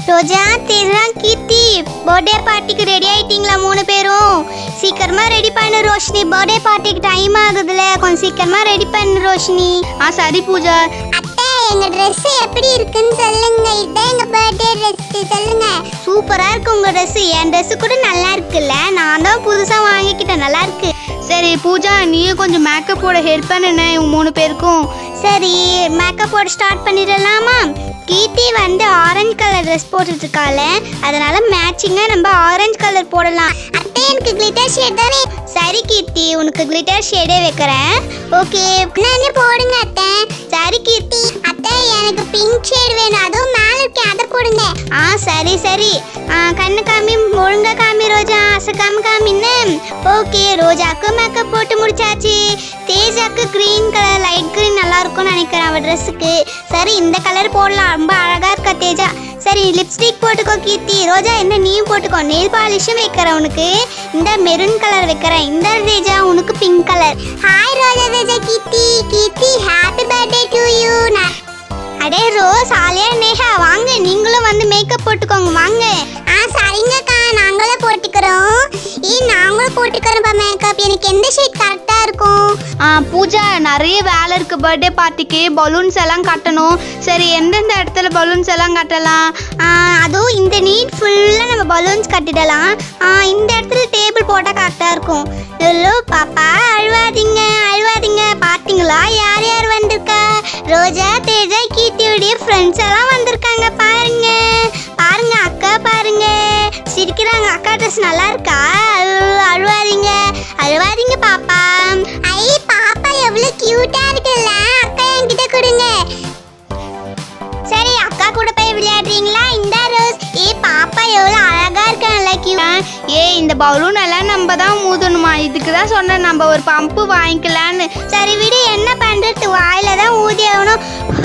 ரோஜா Teja Keerthi birthday பார்ட்டிக்கு ready ஆயிட்டீங்களா மூணு பேரும் சீக்கிரமா ரெடி பண்ணு ரோஷினி பர்த்டே பார்ட்டிக்கு டைம் ஆகுதுல கொஞ்சம் சீக்கிரமா ரெடி பண்ணு ரோஷினி ஆ சரி பூஜா அத்தை எங்க Dress எப்படி இருக்குன்னு சொல்லுங்க இதான் எங்க பர்த்டே Dress சொல்லுங்க சூப்பரா இருக்கு உங்க Dress என் Dress கூட நல்லா இருக்குல்ல நான் தான் புதுசா வாங்கிக்கிட்டேன் நல்லா இருக்கு சரி பூஜா நீயும் கொஞ்சம் மேக்கப்போட ஹெல்ப் பண்ணுனே இவங்க மூணு பேருக்கும் சரி மேக்கப் போட ஸ்டார்ட் பண்ணிடலாமா கீர்த்தி வந்து ஆரஞ்சு கலர் ட்ரெஸ் போட்டுட்டு இருக்கால அதனால மேட்சிங்காக நம்ம ஆரஞ்சு கலர் போடலாம் அத்தை எனக்கு கிளிட்டர் ஷேட் தானே சரி கீர்த்தி உனக்கு கிளிட்டர் ஷேடே வைக்கிறேன் ஓகே நானே போடுங்க அத்தை சரி கீர்த்தி அத்தை எனக்கு பிங்க் ஷேட் வேணும் அதுவும் மேலே இருக்கேன் அதை போடுங்க ஆ சரி சரி ஆ, கண்ணு காமி ஒழுங்கா காமி ரோஜா அசைக்காம காமின்னு ஓகே ரோஜாக்கு மேக்கப் போட்டு முடிச்சாச்சு தேஜாக்கு க்ரீன் கலர் லைட் க்ரீன் நல்லா இருக்கும்னு நினைக்கிறேன் அவ ட்ரெஸ்ஸுக்கு சரி இந்த கலர் போடலாம் ரொம்ப அழகா இருக்கா தேஜா சரி லிப்ஸ்டிக் போட்டுக்கோ கீர்த்தி ரோஜா என்ன நீயும் போட்டுக்கோ நெயில் பாலிஷும் வைக்கிறேன் உனக்கு இந்த மெரூன் கலர் வைக்கிறேன் இந்த தேஜா உனக்கு pink colour hi Roja Teja Keerthi Keerthi happy birthday to you அடே ரோஸ் ஆலியா நேஹா வாங்க நீங்களும் வந்து மேக்கப் போட்டுக்கோங்க வாங்க ஆ சரிங்கக்கா நாங்களும் போட்டுக்கிறோம் ஏ நாங்களும் போட்டுக்கிறோம்ப்பா மேக்கப் எனக்கு எந்த ஷேட் கரெக்டாக இருக்கும் ஆ பூஜா நிறைய வேலை இருக்கு பர்த்டே பார்ட்டிக்கு பலூன்ஸ் எல்லாம் கட்டணும் சரி எந்தெந்த இடத்துல பலூன்ஸ் எல்லாம் கட்டலாம் ஆ, அதுவும் இந்த நீட் ஃபுல்லாக நம்ம பலூன்ஸ் கட்டிடலாம் ஆ, இந்த இடத்துல டேபிள் போட்டால் கரெக்டாக இருக்கும் ஹலோ பாப்பா அழுவாதீங்க அழுவாதீங்க பார்த்தீங்களா யார் யார் வந்திருக்கா ரோஜா தேஜா கீர்த்தியுடைய ஃப்ரெண்ட்ஸ் எல்லாம் வந்திருக்காங்க பாருங்க பாருங்க அக்கா பாருங்க சிரிக்கிறாங்க அக்கா ட்ரெஸ் நல்லா இருக்கா அழு- அழுவாதீங்க அழுவாதீங்க பாப்பா ஐ பாப்பா எவ்வளோ க்யூட்டாக இருக்குல்ல அக்கா என்கிட்ட கொடுங்க சரி அக்கா கூட போய் விளையாடுறீங்களா இந்த ரோஸ் ஏ பாப்பா எவ்வளோ அழகா இருக்கான்ல கியூ ஏ இந்த பலூன் எல்லாம் நம்ம தான் ஊதணுமா இதுக்கு தான் சொன்னேன் நம்ம ஒரு பம்பு வாங்கிக்கலான்னு சரி விடு என்ன பண்றது வாயில தான் ஊதி ஆகணும்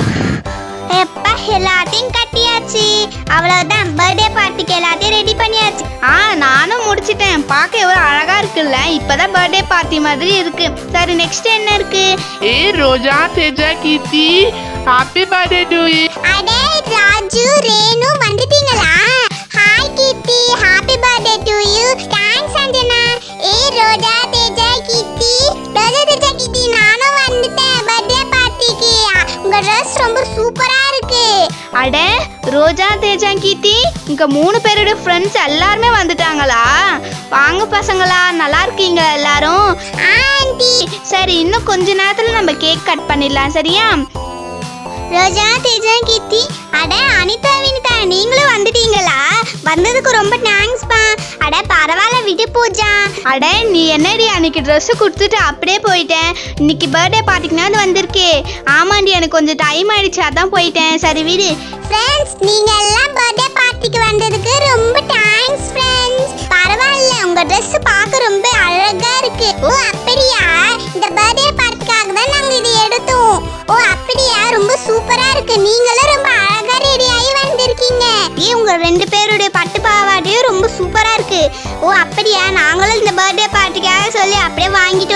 எப்பா எல்லாத்தையும் கட்டியாச்சு அவ்வளவுதான் பர்த்டே பார்ட்டிக்கு எல்லாத்தையும் ரெடி பண்ணியாச்சு ஆ நானும் முடிச்சிட்டேன் பார்க்க எவ்வளோ அழகா இருக்குல்ல இப்பதான் பர்த்டே பார்ட்டி மாதிரி இருக்கு சரி நெக்ஸ்ட் என்ன இருக்கு ஏ Roja Teja Keerthi happy birthday to you அடே ராஜு ரேணு வந்துட்டீங்களா hi Keerthi happy birthday to you thanks Anjana ஏ ரோஜா தேஜா கீர்த்தி ரோஜா தேஜா கீர்த்தி நானும் வந்துட்டேன் பர்த்டே பார்ட்டிக்கு உங்க ட்ரெஸ் ரொம்ப சூப்பரா இருக்கு அட ரோஜா தேஜா கீர்த்தி இங்க மூணு பேரோட ஃப்ரெண்ட்ஸ் எல்லாருமே வந்துட்டாங்களா வாங்க பசங்களா நல்லா இருக்கீங்க எல்லாரும் ஆண்டி சரி இன்னும் கொஞ்ச நேரத்துல நம்ம கேக் கட் பண்ணிடலாம் சரியா ரோஜா தேஜா கீர்த்தி அட அனிதா வினிதா நீங்களும் வந்துட்டீங்களா வந்ததுக்கு ரொம்ப தேங்க்ஸ் பா அட பரவாயில்ல விடு பூஜா அட நீ என்னடி அன்னைக்கு ட்ரெஸ் கொடுத்துட்டு அப்படியே போயிட்டேன் இன்னைக்கு பர்த்டே பார்ட்டிக்குனாவது வந்திருக்கே ஆமாண்டி எனக்கு கொஞ்சம் டைம் ஆயிடுச்சு அதான் போயிட்டேன் சரி விடு ஃப்ரெண்ட்ஸ் நீங்க எல்லாம் பர்த்டே பார்ட்டிக்கு வந்ததுக்கு ரொம்ப தேங்க்ஸ் ஃப்ரெண்ட்ஸ் பரவாயில்ல உங்க Dress பார்க்க ரொம்ப அழகா இருக்கு ஓ அப்படியா இந்த பர்த்டே பார்ட்டிக்காக தான் நாங்க இது எடுத்தோம் ஓ அப்படியா ரொம்ப சூப்பரா இருக்கு நீங்களும் ரொம்ப அழகா ரெடி ஆகி வந்திருக்கீங்க ஏ உங்க ரெண்டு பேருடைய பட்டு பாவாடையும் ரொம்ப சூப்பரா இருக்கு ஓ அப்படியா நாங்களும் இந்த பர்த்டே பார்ட்டிக்காக சொல்லி அப்படியே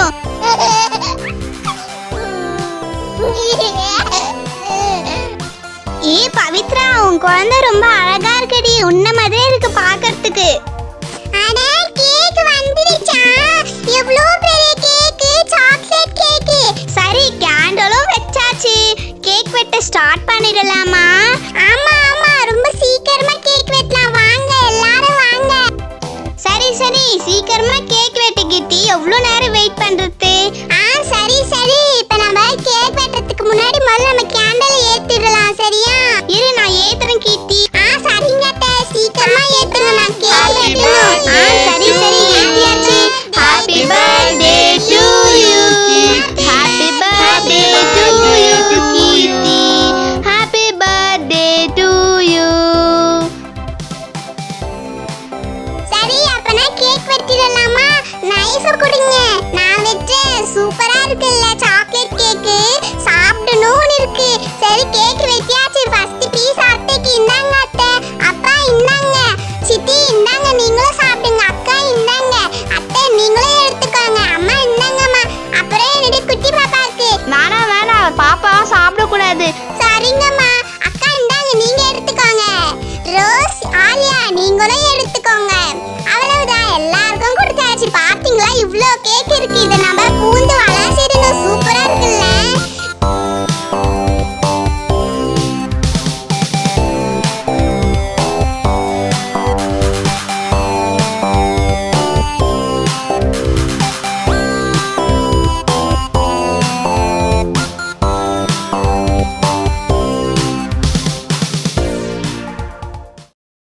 வாங்கிட்டோம் ஏ பவித்ரா உன் குழந்தை ரொம்ப அழகா இருக்குடி உன்ன மாதிரியே இருக்கு பார்க்கிறதுக்கு அட கேக் வந்துடுச்சா எவ்வளோ பெரிய கேக் சாக்லேட் கேக் சரி கேண்டலும் வச்சாச்சு கேக் வெட்ட ஸ்டார்ட் பண்ணிடலாமா ஆமா ஆமா ரொம்ப சீக்கிரமா கேக் வெட்டலாம் வாங்க எல்லாரும் வாங்க சரி சரி சீக்கிரமா கேக் வெட்டு கிட்டி எவ்வளோ நேரம் வெயிட் பண்றது ஆ சரி சரி இப்போ நம்ம கேக் வெட்டுறதுக்கு முன்னாடி முதல்ல நம்ம கேண்டல் ஏத்திடலாம் சரியா இரு நான் ஏத்துறேன் கீர்த்தி ஆ சரிங்க அத்தை சீக்கிரமா ஏத்துங்க நான் கேக் வெட்டணும் ஆ சரி சரி ஏத்தியாச்சு happy birthday to you happy birthday to you Keerthi happy birthday to you சரி அப்பனா கேக் வெட்டிடலாமா நைஸா கொடுங்க நான் வெட்டேன் சூப்பரா இருக்குல்ல சாக்லேட் கேக்கு சாப்பிடணும்னு இருக்கு சரி கேக் வெட்டியாச்சு ஃபர்ஸ்ட் பீஸ் அத்தைக்கு இந்தாங்க அத்தை அப்பா இந்தாங்க சித்தி இந்தாங்க நீங்களும் சாப்பிடுங்க அக்கா இந்தாங்க அத்தை நீங்களும் எடுத்துக்கோங்க அம்மா இந்தாங்கம்மா அப்புறம் என்னுடைய குட்டி பாப்பாக்கு நானா வேணாம் பாப்பா சாப்பிடக்கூடாது சரிங்கம்மா அக்கா இந்தாங்க நீங்க எடுத்துக்கோங்க ரோஸ் நீங்களும் எடுத்துக்கோங்க அவ்வளவுதான் எல்லாருக்கும் கொடுத்தாச்சு பாத்தீங்களா இவ்ளோ கேக் இருக்கு இதை நம்ம